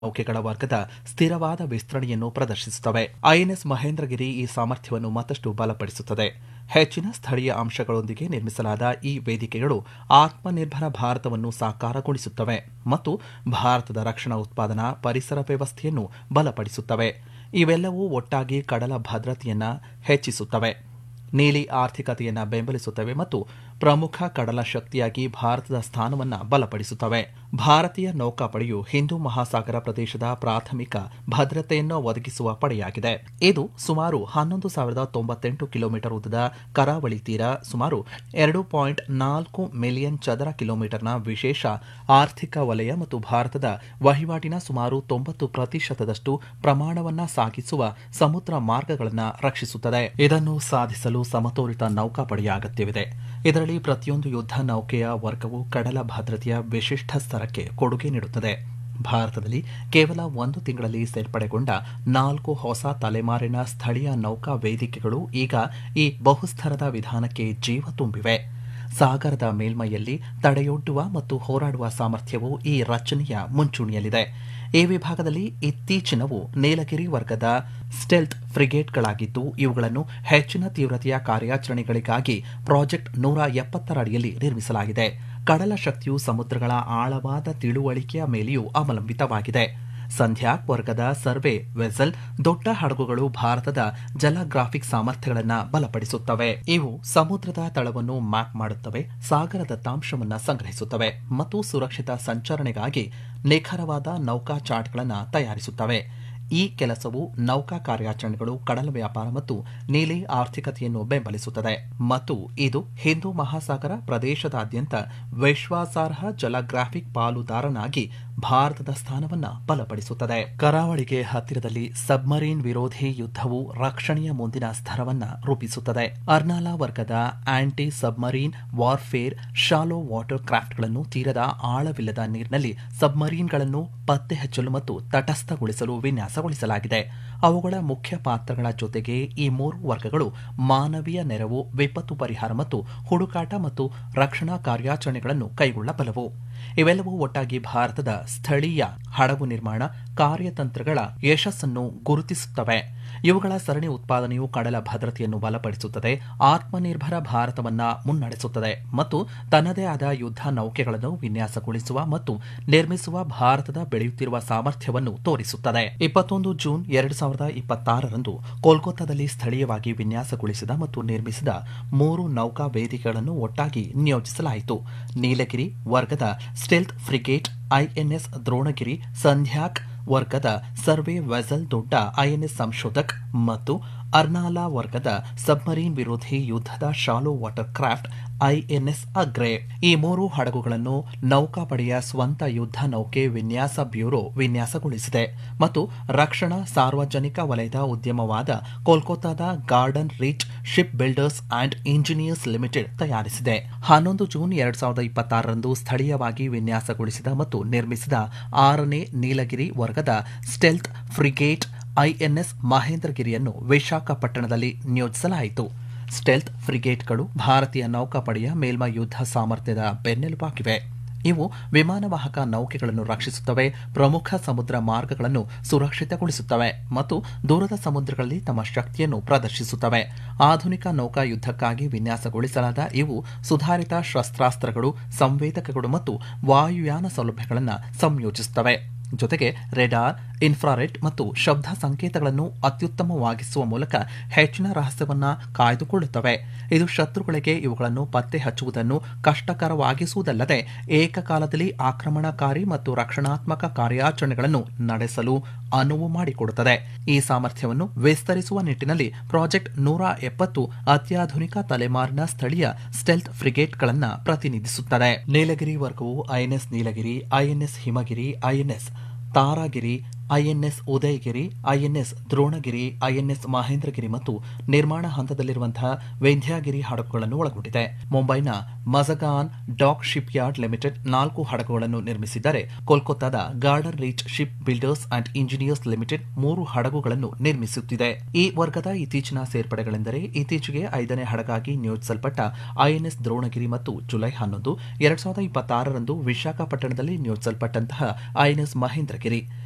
ನೌಕೆಗಳ ವರ್ಗದ ಸ್ಥಿರವಾದ ವಿಸ್ತರಣೆಯನ್ನು ಪ್ರದರ್ಶಿಸುತ್ತವೆ ಐಎನ್ಎಸ್ ಮಹೇಂದ್ರಗಿರಿ ಈ ಸಾಮರ್ಥ್ಯವನ್ನು ಮತ್ತಷ್ಟು ಬಲಪಡಿಸುತ್ತದೆ ಹೆಚ್ಚಿನ ಸ್ಥಳೀಯ ಅಂಶಗಳೊಂದಿಗೆ ನಿರ್ಮಿಸಲಾದ ಈ ವೇದಿಕೆಗಳು ಆತ್ಮನಿರ್ಭರ ಭಾರತವನ್ನು ಸಾಕಾರಗೊಳಿಸುತ್ತವೆ ಮತ್ತು ಭಾರತದ ರಕ್ಷಣಾ ಉತ್ಪಾದನಾ ಪರಿಸರ ವ್ಯವಸ್ಥೆಯನ್ನು ಬಲಪಡಿಸುತ್ತವೆ ಇವೆಲ್ಲವೂ ಒಟ್ಟಾಗಿ ಕಡಲ ಭದ್ರತೆಯನ್ನ ಹೆಚ್ಚಿಸುತ್ತವೆ ನೀಲಿ ಆರ್ಥಿಕತೆಯನ್ನು ಬೆಂಬಲಿಸುತ್ತವೆ ಮತ್ತು ಪ್ರಮುಖ ಕಡಲ ಶಕ್ತಿಯಾಗಿ ಭಾರತದ ಸ್ಥಾನವನ್ನು ಬಲಪಡಿಸುತ್ತವೆ ಭಾರತೀಯ ನೌಕಾಪಡೆಯು ಹಿಂದೂ ಮಹಾಸಾಗರ ಪ್ರದೇಶದ ಪ್ರಾಥಮಿಕ ಭದ್ರತೆಯನ್ನು ಒದಗಿಸುವ ಪಡೆಯಾಗಿದೆ ಇದು ಸುಮಾರು ಹನ್ನೊಂದು ಸಾವಿರದ ತೊಂಬತ್ತೆಂಟು ಕಿಲೋಮೀಟರ್ ಉದ್ದದ ಕರಾವಳಿ ತೀರ ಸುಮಾರು ಎರಡು ಪಾಯಿಂಟ್ ನಾಲ್ಕು ಮಿಲಿಯನ್ ಚದರ ಕಿಲೋಮೀಟರ್ನ ವಿಶೇಷ ಆರ್ಥಿಕ ವಲಯ ಮತ್ತು ಭಾರತದ ವಹಿವಾಟಿನ ಸುಮಾರು ತೊಂಬತ್ತು ಪ್ರತಿಶತದಷ್ಟು ಪ್ರಮಾಣವನ್ನ ಸಾಗಿಸುವ ಸಮುದ್ರ ಮಾರ್ಗಗಳನ್ನು ರಕ್ಷಿಸುತ್ತದೆ ಇದನ್ನು ಸಾಧಿಸಲು ಸಮತೋಲಿತ ನೌಕಾಪಡೆಯ ಅಗತ್ಯವಿದೆ ಇದರಲ್ಲಿ ಪ್ರತಿಯೊಂದು ಯುದ್ಧ ನೌಕೆಯ ವರ್ಗವು ಕಡಲ ಭದ್ರತೆಯ ವಿಶಿಷ್ಟ ಸ್ತರಕ್ಕೆ ಕೊಡುಗೆ ನೀಡುತ್ತದೆ ಭಾರತದಲ್ಲಿ ಕೇವಲ ಒಂದು ತಿಂಗಳಲ್ಲಿ ಸೇರ್ಪಡೆಗೊಂಡ ನಾಲ್ಕು ಹೊಸ ತಲೆಮಾರಿನ ಸ್ಥಳೀಯ ನೌಕಾ ವೇದಿಕೆಗಳು ಈಗ ಈ ಬಹುಸ್ತರದ ವಿಧಾನಕ್ಕೆ ಜೀವ ತುಂಬಿವೆ ಸಾಗರದ ಮೇಲ್ಮೈಯಲ್ಲಿ ತಡೆಯೊಡ್ಡುವ ಮತ್ತು ಹೋರಾಡುವ ಸಾಮರ್ಥ್ಯವು ಈ ರಚನೆಯ ಮುಂಚೂಣಿಯಲ್ಲಿದೆ ಈ ವಿಭಾಗದಲ್ಲಿ ಇತ್ತೀಚಿನವು ನೀಲಗಿರಿ ವರ್ಗದ ಸ್ಟೆಲ್ತ್ ಫ್ರಿಗೇಟ್ಗಳಾಗಿದ್ದು ಇವುಗಳನ್ನು ಹೆಚ್ಚಿನ ತೀವ್ರತೆಯ ಕಾರ್ಯಾಚರಣೆಗಳಿಗಾಗಿ ಪ್ರಾಜೆಕ್ಟ್ ನೂರ ಎಪ್ಪತ್ತರ ಅಡಿಯಲ್ಲಿ ನಿರ್ಮಿಸಲಾಗಿದೆ ಕಡಲ ಶಕ್ತಿಯು ಸಮುದ್ರಗಳ ಆಳವಾದ ತಿಳುವಳಿಕೆಯ ಮೇಲೆಯೂ ಅವಲಂಬಿತವಾಗಿದೆ ಸಂಧ್ಯಾಕ್ ವರ್ಗದ ಸರ್ವೆ ವೆಸಲ್ ದೊಡ್ಡ ಹಡಗುಗಳು ಭಾರತದ ಜಲಗ್ರಾಫಿಕ್ ಸಾಮರ್ಥ್ಯಗಳನ್ನು ಬಲಪಡಿಸುತ್ತವೆ ಇವು ಸಮುದ್ರದ ತಳವನ್ನು ಮ್ಯಾಪ್ ಮಾಡುತ್ತವೆ ಸಾಗರ ದತ್ತಾಂಶವನ್ನು ಸಂಗ್ರಹಿಸುತ್ತವೆ ಮತ್ತು ಸುರಕ್ಷಿತ ಸಂಚರಣೆಗಾಗಿ ನಿಖರವಾದ ನೌಕಾ ಚಾರ್ಟ್ಗಳನ್ನು ತಯಾರಿಸುತ್ತವೆ ಈ ಕೆಲಸವು ನೌಕಾ ಕಾರ್ಯಾಚರಣೆಗಳು ಕಡಲ ವ್ಯಾಪಾರ ಮತ್ತು ನೀಲಿ ಆರ್ಥಿಕತೆಯನ್ನು ಬೆಂಬಲಿಸುತ್ತದೆ ಮತ್ತು ಇದು ಹಿಂದೂ ಮಹಾಸಾಗರ ಪ್ರದೇಶದಾದ್ಯಂತ ವಿಶ್ವಾಸಾರ್ಹ ಜಲಗ್ರಾಫಿಕ್ ಪಾಲುದಾರನಾಗಿ ಭಾರತದ ಸ್ಥಾನವನ್ನು ಬಲಪಡಿಸುತ್ತದೆ ಕರಾವಳಿಗೆ ಹತ್ತಿರದಲ್ಲಿ ಸಬ್ಮರೀನ್ ವಿರೋಧಿ ಯುದ್ಧವು ರಕ್ಷಣೆಯ ಮುಂದಿನ ಸ್ತರವನ್ನು ರೂಪಿಸುತ್ತದೆ ಅರ್ನಾಲಾ ವರ್ಗದ anti submarine warfare shallow water ಕ್ರಾಫ್ಟ್ಗಳನ್ನು ತೀರದ ಆಳವಿಲ್ಲದ ನೀರಿನಲ್ಲಿ ಸಬ್ಮರೀನ್ಗಳನ್ನು ಪತ್ತೆ ಹಚ್ಚಲು ಮತ್ತು ತಟಸ್ಥಗೊಳಿಸಲು ವಿನ್ಯಾಸಗೊಳಿಸಲಾಗಿದೆ ಅವುಗಳ ಮುಖ್ಯ ಪಾತ್ರಗಳ ಜೊತೆಗೆ ಈ ಮೂರು ವರ್ಗಗಳು ಮಾನವೀಯ ನೆರವು ವಿಪತ್ತು ಪರಿಹಾರ ಮತ್ತು ಹುಡುಕಾಟ ಮತ್ತು ರಕ್ಷಣಾ ಕಾರ್ಯಾಚರಣೆಗಳನ್ನು ಕೈಗೊಳ್ಳಬಲ್ಲವು ಇವೆಲ್ಲವೂ ಒಟ್ಟಾಗಿ ಭಾರತದ ಸ್ಥಳೀಯ ಹಡಗು ನಿರ್ಮಾಣ ಕಾರ್ಯತಂತ್ರಗಳ ಯಶಸ್ಸನ್ನು ಗುರುತಿಸುತ್ತವೆ ಇವುಗಳ ಸರಣಿ ಉತ್ಪಾದನೆಯು ಕಡಲ ಭದ್ರತೆಯನ್ನು ಬಲಪಡಿಸುತ್ತದೆ ಆತ್ಮನಿರ್ಭರ ಭಾರತವನ್ನ ಮುನ್ನಡೆಸುತ್ತದೆ ಮತ್ತು ತನ್ನದೇ ಆದ ಯುದ್ಧ ನೌಕೆಗಳನ್ನು ವಿನ್ಯಾಸಗೊಳಿಸುವ ಮತ್ತು ನಿರ್ಮಿಸುವ ಭಾರತದ ಬೆಳೆಯುತ್ತಿರುವ ಸಾಮರ್ಥ್ಯವನ್ನು ತೋರಿಸುತ್ತದೆ ಇಪ್ಪತ್ತೊಂದು ಜೂನ್ ಎರಡು ಸಾವಿರದ ಇಪ್ಪತ್ತಾರರಂದು ಕೋಲ್ಕತ್ತಾದಲ್ಲಿ ಸ್ಥಳೀಯವಾಗಿ ವಿನ್ಯಾಸಗೊಳಿಸಿದ ಮತ್ತು ನಿರ್ಮಿಸಿದ ಮೂರು ನೌಕಾ ವೇದಿಕೆಗಳನ್ನು ಒಟ್ಟಾಗಿ ನಿಯೋಜಿಸಲಾಯಿತು ನೀಲಗಿರಿ ವರ್ಗದ stealth frigate INS Dronagiri Sandhayak ವರ್ಗದ ಸರ್ವೆ ವೆಸಲ್ ದೊಡ್ಡ ಐಎನ್ಎಸ್ ಸಂಶೋಧಕ್ ಮತ್ತು ಅರ್ನಾಲಾ ವರ್ಗದ ಸಬ್ಮರೀನ್ ವಿರೋಧಿ ಯುದ್ಧದ shallow water craft INS Agray ಈ ಮೂರು ಹಡಗುಗಳನ್ನು ನೌಕಾಪಡೆಯ ಸ್ವಂತ ಯುದ್ಧ ನೌಕೆ ವಿನ್ಯಾಸ ಬ್ಯೂರೋ ವಿನ್ಯಾಸಗೊಳಿಸಿದೆ ಮತ್ತು ರಕ್ಷಣಾ ಸಾರ್ವಜನಿಕ ವಲಯದ ಉದ್ಯಮವಾದ ಕೋಲ್ಕತ್ತಾದ Garden Reach Ship Builders and Engineers Limited ತಯಾರಿಸಿದೆ ಹನ್ನೊಂದು ಜೂನ್ ಎರಡ್ ಸಾವಿರದ ಇಪ್ಪತ್ತಾರರಂದು ಸ್ಥಳೀಯವಾಗಿ ವಿನ್ಯಾಸಗೊಳಿಸಿದ ಮತ್ತು ನಿರ್ಮಿಸಿದ ಆರನೇ ನೀಲಗಿರಿ ವರ್ಗದ ಸ್ಟೆಲ್ತ್ ಫ್ರಿಗೇಟ್ ಐಎನ್ಎಸ್ ಮಹೇಂದ್ರಗಿರಿಯನ್ನು ವಿಶಾಖಪಟ್ಟಣದಲ್ಲಿ ನಿಯೋಜಿಸಲಾಯಿತು ಸ್ಟೆಲ್ತ್ ಫ್ರಿಗೇಟ್ಗಳು ಭಾರತೀಯ ನೌಕಾಪಡೆಯ ಮೇಲ್ಮೈ ಯುದ್ಧ ಸಾಮರ್ಥ್ಯದ ಬೆನ್ನೆಲುಬಾಗಿವೆ ಇವು ವಿಮಾನವಾಹಕ ನೌಕೆಗಳನ್ನು ರಕ್ಷಿಸುತ್ತವೆ ಪ್ರಮುಖ ಸಮುದ್ರ ಮಾರ್ಗಗಳನ್ನು ಸುರಕ್ಷಿತಗೊಳಿಸುತ್ತವೆ ಮತ್ತು ದೂರದ ಸಮುದ್ರಗಳಲ್ಲಿ ತಮ್ಮ ಶಕ್ತಿಯನ್ನು ಪ್ರದರ್ಶಿಸುತ್ತವೆ ಆಧುನಿಕ ನೌಕಾ ಯುದ್ಧಕ್ಕಾಗಿ ವಿನ್ಯಾಸಗೊಳಿಸಲಾದ ಇವು ಸುಧಾರಿತ ಶಸ್ತ್ರಾಸ್ತ್ರಗಳು ಸಂವೇದಕಗಳು ಮತ್ತು ವಾಯುಯಾನ ಸೌಲಭ್ಯಗಳನ್ನು ಸಂಯೋಜಿಸುತ್ತವೆ ಜೊತೆಗೆ ರೆಡಾರ್ ಇನ್ಫ್ರಾರೆಡ್ ಮತ್ತು ಶಬ್ದ ಸಂಕೇತಗಳನ್ನು ಅತ್ಯುತ್ತಮವಾಗಿಸುವ ಮೂಲಕ ಹೆಚ್ಚಿನ ರಹಸ್ಯವನ್ನ ಕಾಯ್ದುಕೊಳ್ಳುತ್ತವೆ ಇದು ಶತ್ರುಗಳಿಗೆ ಇವುಗಳನ್ನು ಪತ್ತೆ ಹಚ್ಚುವುದನ್ನು ಕಷ್ಟಕರವಾಗಿಸುವುದಲ್ಲದೆ ಏಕಕಾಲದಲ್ಲಿ ಆಕ್ರಮಣಕಾರಿ ಮತ್ತು ರಕ್ಷಣಾತ್ಮಕ ಕಾರ್ಯಾಚರಣೆಗಳನ್ನು ನಡೆಸಲು ಅನುವು ಮಾಡಿಕೊಡುತ್ತದೆ ಈ ಸಾಮರ್ಥ್ಯವನ್ನು ವಿಸ್ತರಿಸುವ ನಿಟ್ಟಿನಲ್ಲಿ ಪ್ರಾಜೆಕ್ಟ್ ನೂರ ಎಪ್ಪತ್ತು ಅತ್ಯಾಧುನಿಕ ತಲೆಮಾರಿನ ಸ್ಥಳೀಯ ಸ್ಟೆಲ್ತ್ ಫ್ರಿಗೇಟ್ಗಳನ್ನು ಪ್ರತಿನಿಧಿಸುತ್ತದೆ ನೀಲಗಿರಿ ವರ್ಗವು INS Nilgiri INS Himagiri INS Taragiri INS Udaygiri INS Dronagiri INS Mahendragiri ಮತ್ತು ನಿರ್ಮಾಣ ಹಂತದಲ್ಲಿರುವಂತಹ ವಿಂಧ್ಯಾಗಿರಿ ಹಡಗುಗಳನ್ನು ಒಳಗೊಂಡಿದೆ ಮುಂಬೈನ Mazagon Dock Ship Yard Limited ನಾಲ್ಕು ಹಡಗುಗಳನ್ನು ನಿರ್ಮಿಸಿದ್ದರೆ ಕೋಲ್ಕತ್ತಾದ Garden Reach Ship Builders and Engineers Limited ಮೂರು ಹಡಗುಗಳನ್ನು ನಿರ್ಮಿಸುತ್ತಿದೆ ಈ ವರ್ಗದ ಇತ್ತೀಚಿನ ಸೇರ್ಪಡೆಗಳೆಂದರೆ ಇತ್ತೀಚೆಗೆ ಐದನೇ ಹಡಗಾಗಿ ನಿಯೋಜಿಸಲ್ಪಟ್ಟ ಐಎನ್ಎಸ್ ದ್ರೋಣಗಿರಿ ಮತ್ತು ಜುಲೈ ಹನ್ನೊಂದು ಎರಡ್ ಸಾವಿರದ ಇಪ್ಪತ್ತಾರರಂದು ವಿಶಾಖಪಟ್ಟಣದಲ್ಲಿ ನಿಯೋಜಿಸಲ್ಪಟ್ಟಂತಹ ಐಎನ್ಎಸ್ ಮಹೇಂದ್ರಗಿರಿ